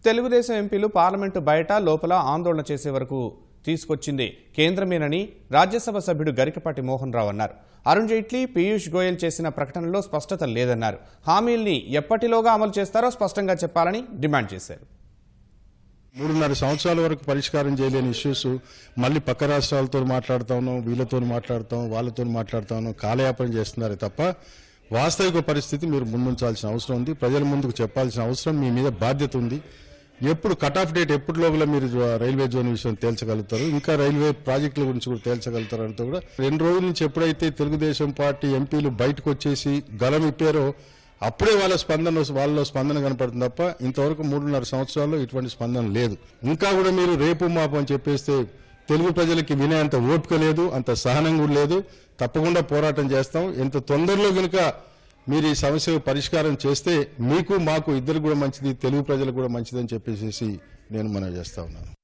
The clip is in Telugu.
తెలుగుదేశం ఎంపీలు పార్లమెంటు బయట లోపల ఆందోళన చేసే వరకు తీసుకొచ్చింది కేంద్రమేనని రాజ్యసభ సభ్యుడు గరికపాటి మోహన్ రావు అన్నారు అరుణ్ జైట్లీ పీయూష్ గోయల్ చేసిన ప్రకటనలో స్పష్టత లేదన్నారు హామీల్ని ఎప్పటిలోగా అమలు చేస్తారో స్పష్టంగా చెప్పాలని డిమాండ్ చేశారు మూడున్నర సంవత్సరాల వరకు పరిష్కారం చేయలేని ఇష్యూస్ మళ్ళీ పక్క రాష్ట్రాలతో మాట్లాడుతాను వీళ్ళతో మాట్లాడతాం వాళ్ళతో మాట్లాడతాను కాలయాపన చేస్తున్నారు తప్ప వాస్తవిక పరిస్థితి మీరు ముందుంచాల్సిన అవసరం ఉంది ప్రజల ముందుకు చెప్పాల్సిన అవసరం మీ మీద బాధ్యత ఉంది ఎప్పుడు కట్ ఆఫ్ డేట్ ఎప్పుడు లోపల మీరు జో- రైల్వే జోన్ విషయం తేల్చగలుగుతారు ఇంకా రైల్వే ప్రాజెక్టుల గురించి కూడా తేల్చగలుగుతారు అంటూ కూడా రెండు రోజుల నుంచి ఎప్పుడైతే తెలుగుదేశం పార్టీ ఎంపీలు బయటకు వచ్చేసి గలం ఇప్పారో అప్పుడే వాళ్ళ స్పందన వస్తు- వాళ్ళలో స్పందన కనపడుతుంది తప్ప ఇంతవరకు మూడున్నర సంవత్సరాల్లో ఇటువంటి స్పందన లేదు ఇంకా కూడా మీరు రేపు మాపు అని చెప్పేస్తే తెలుగు ప్రజలకి వినే అంత ఓపిక లేదు అంత సహనం కూడా లేదు తప్పకుండా పోరాటం చేస్తాం ఎంత తొందరలో కనుక మీరు ఈ సమస్య పరిష్కారం చేస్తే మీకు మాకు ఇద్దరు కూడా మంచిది తెలుగు ప్రజలకు కూడా మంచిదని చెప్పేసి నేను మనవి చేస్తా ఉన్నాను